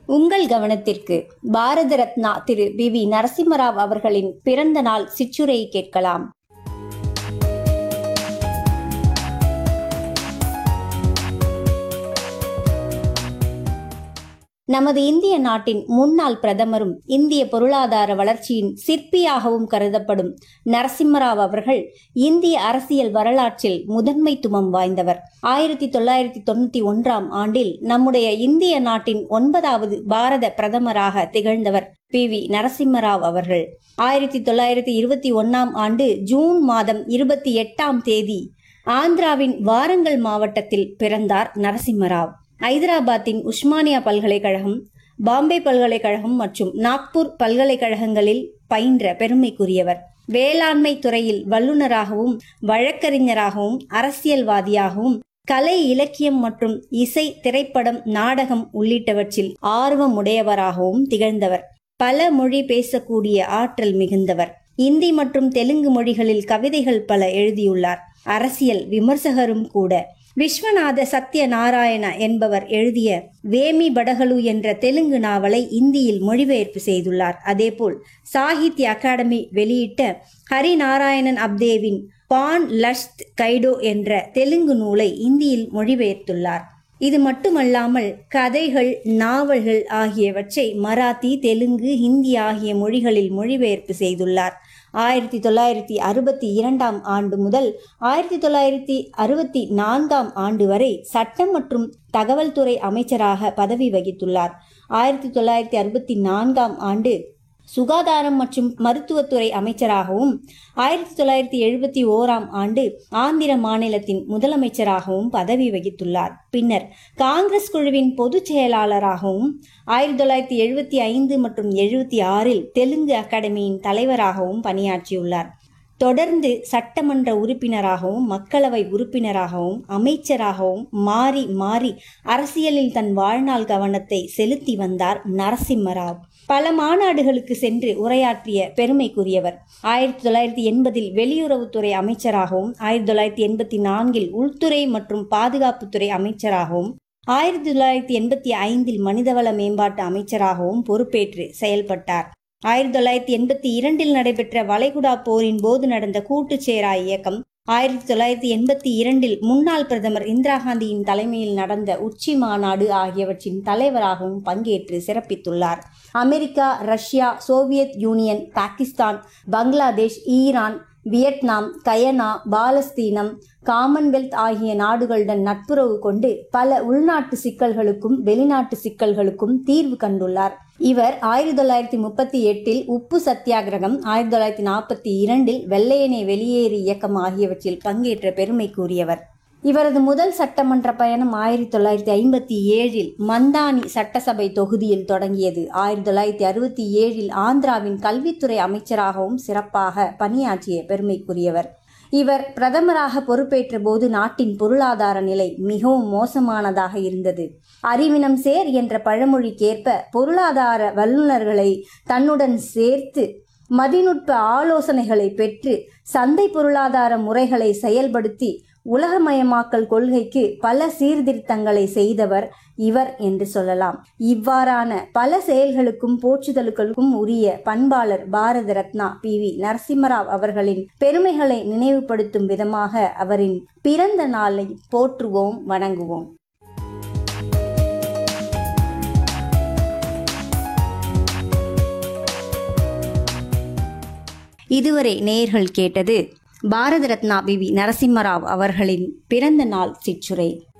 உங்கள் கவனத்திற்கு பாரத ரத்னா திரு பி வி நரசிம்மராவ் அவர்களின் பிறந்த நாள் சிற்றுரையை கேட்கலாம் நமது இந்திய நாட்டின் முன்னாள் பிரதமரும் இந்திய பொருளாதார வளர்ச்சியின் சிற்பியாகவும் கருதப்படும் நரசிம்மராவ் அவர்கள் இந்திய அரசியல் வரலாற்றில் முதன்மைத்துவம் வாய்ந்தவர் ஆயிரத்தி தொள்ளாயிரத்தி தொண்ணூத்தி ஒன்றாம் ஆண்டில் நம்முடைய இந்திய நாட்டின் ஒன்பதாவது பாரத பிரதமராக திகழ்ந்தவர் பி வி நரசிம்மராவ் அவர்கள் ஆயிரத்தி தொள்ளாயிரத்தி இருபத்தி ஒன்னாம் ஆண்டு ஜூன் மாதம் இருபத்தி எட்டாம் தேதி ஆந்திராவின் வாரங்கல் மாவட்டத்தில் பிறந்தார் நரசிம்மராவ் ஐதராபாத்தின் உஸ்மானியா பல்கலைக்கழகம் பாம்பே பல்கலைக்கழகம் மற்றும் நாக்பூர் பல்கலைக்கழகங்களில் பயின்ற பெருமைக்குரியவர் வேளாண்மை துறையில் வல்லுநராகவும் வழக்கறிஞராகவும் அரசியல்வாதியாகவும் கலை இலக்கியம் மற்றும் இசை திரைப்படம் நாடகம் உள்ளிட்டவற்றில் ஆர்வம் உடையவராகவும் திகழ்ந்தவர் பல மொழி பேசக்கூடிய ஆற்றல் மிகுந்தவர் இந்தி மற்றும் தெலுங்கு மொழிகளில் கவிதைகள் பல எழுதியுள்ளார் அரசியல் விமர்சகரும் கூட விஸ்வநாத சத்யநாராயண என்பவர் எழுதிய வேமி படகலு என்ற தெலுங்கு நாவலை இந்தியில் மொழிபெயர்ப்பு செய்துள்ளார் அதேபோல் சாகித்ய அகாடமி வெளியிட்ட ஹரிநாராயணன் அப்தேவின் பான் லஷ்த் கைடோ என்ற தெலுங்கு நூலை இந்தியில் மொழிபெயர்த்துள்ளார் இது மட்டுமல்லாமல் கதைகள் நாவல்கள் ஆகியவற்றை மராத்தி தெலுங்கு ஹிந்தி ஆகிய மொழிகளில் மொழிபெயர்ப்பு செய்துள்ளார் ஆயிரத்தி தொள்ளாயிரத்தி அறுபத்தி இரண்டாம் ஆண்டு முதல் ஆயிரத்தி தொள்ளாயிரத்தி அறுபத்தி நான்காம் ஆண்டு வரை சட்டம் மற்றும் தகவல் துறை அமைச்சராக பதவி வகித்துள்ளார் ஆயிரத்தி தொள்ளாயிரத்தி அறுபத்தி நான்காம் ஆண்டு சுகாதாரம் மற்றும் மருத்துவத்துறை அமைச்சராகவும் ஆயிரத்தி தொள்ளாயிரத்தி எழுபத்தி ஓராம் ஆண்டு ஆந்திர மாநிலத்தின் முதலமைச்சராகவும் பதவி வகித்துள்ளார் பின்னர் காங்கிரஸ் குழுவின் பொதுச் செயலாளராகவும் ஆயிரத்தி தொள்ளாயிரத்தி எழுபத்தி ஐந்து மற்றும் எழுபத்தி ஆறில் தெலுங்கு அகாடமியின் தலைவராகவும் பணியாற்றியுள்ளார் தொடர்ந்து சட்டமன்ற உறுப்பினராகவும் மக்களவை உறுப்பினராகவும் அமைச்சராகவும் மாறி மாறி அரசியலில் தன் வாழ்நாள் கவனத்தை செலுத்தி வந்தார் நரசிம்மராவ் பல மாநாடுகளுக்கு சென்று உரையாற்றிய பெருமைக்குரியவர் ஆயிரத்தி தொள்ளாயிரத்தி எண்பதில் வெளியுறவுத்துறை அமைச்சராகவும் ஆயிரத்தி தொள்ளாயிரத்தி எண்பத்தி நான்கில் உள்துறை மற்றும் பாதுகாப்புத்துறை அமைச்சராகவும் ஆயிரத்தி தொள்ளாயிரத்தி எண்பத்தி ஐந்தில் மனிதவள மேம்பாட்டு அமைச்சராகவும் பொறுப்பேற்று செயல்பட்டார் ஆயிரத்தி தொள்ளாயிரத்தி எண்பத்தி இரண்டில் நடைபெற்ற வளைகுடா போரின் போது நடந்த கூட்டுச்சேரா இயக்கம் ஆயிரத்தி தொள்ளாயிரத்தி எண்பத்தி இரண்டில் முன்னாள் பிரதமர் இந்திரா காந்தியின் தலைமையில் நடந்த உச்சி மாநாடு ஆகியவற்றின் தலைவராகவும் பங்கேற்று சிறப்பித்துள்ளார் America Russia Soviet Union Pakistan Bangladesh Iran Vietnam Guyana பாலஸ்தீனம் காமன்வெல்த் ஆகிய நாடுகளுடன் நட்புறவு கொண்டு பல உள்நாட்டு சிக்கல்களுக்கும் வெளிநாட்டு சிக்கல்களுக்கும் தீர்வு கண்டுள்ளார் இவர் ஆயிரத்தி தொள்ளாயிரத்தி முப்பத்தி எட்டில் உப்பு சத்தியாகிரகம் ஆயிரத்தி தொள்ளாயிரத்தி நாற்பத்தி இரண்டில் வெள்ளையனே வெளியேறு இயக்கம் ஆகியவற்றில் பங்கேற்ற பெருமைக்குரியவர் இவரது முதல் சட்டமன்ற பயணம் ஆயிரத்தி தொள்ளாயிரத்தி ஐம்பத்தி ஏழில் மந்தானி சட்டசபை தொகுதியில் தொடங்கியது ஆயிரத்தி தொள்ளாயிரத்தி அறுபத்தி ஏழில் ஆந்திராவின் கல்வித்துறை அமைச்சராகவும் சிறப்பாக பணியாற்றிய பெருமைக்குரியவர் இவர் பிரதமராக பொறுப்பேற்ற போது நாட்டின் பொருளாதார நிலை மிகவும் மோசமானதாக இருந்தது அறிவினம் சேர் என்ற பழமொழிக்கேற்ப பொருளாதார வல்லுநர்களை தன்னுடன் சேர்த்து மதிநுட்ப ஆலோசனைகளை பெற்று சந்தை பொருளாதார முறைகளை செயல்படுத்தி உலகமயமாக்கல் கொள்கைக்கு பல சீர்திருத்தங்களை செய்தவர் இவர் என்று சொல்லலாம் இவ்வாறான பல செயல்களுக்கும் போற்றுதலுக்கும் உரிய பண்பாளர் பாரத ரத்னா பி வி நரசிம்மராவ் அவர்களின் பெருமைகளை நினைவுபடுத்தும் விதமாக அவரின் பிறந்த நாளை போற்றுவோம் வணங்குவோம் இதுவரை நேயர்கள் கேட்டது பாரத ரத்னா பிவி நரசிம்மராவ் அவர்களின் பிறந்த நாள் சிற்றுரை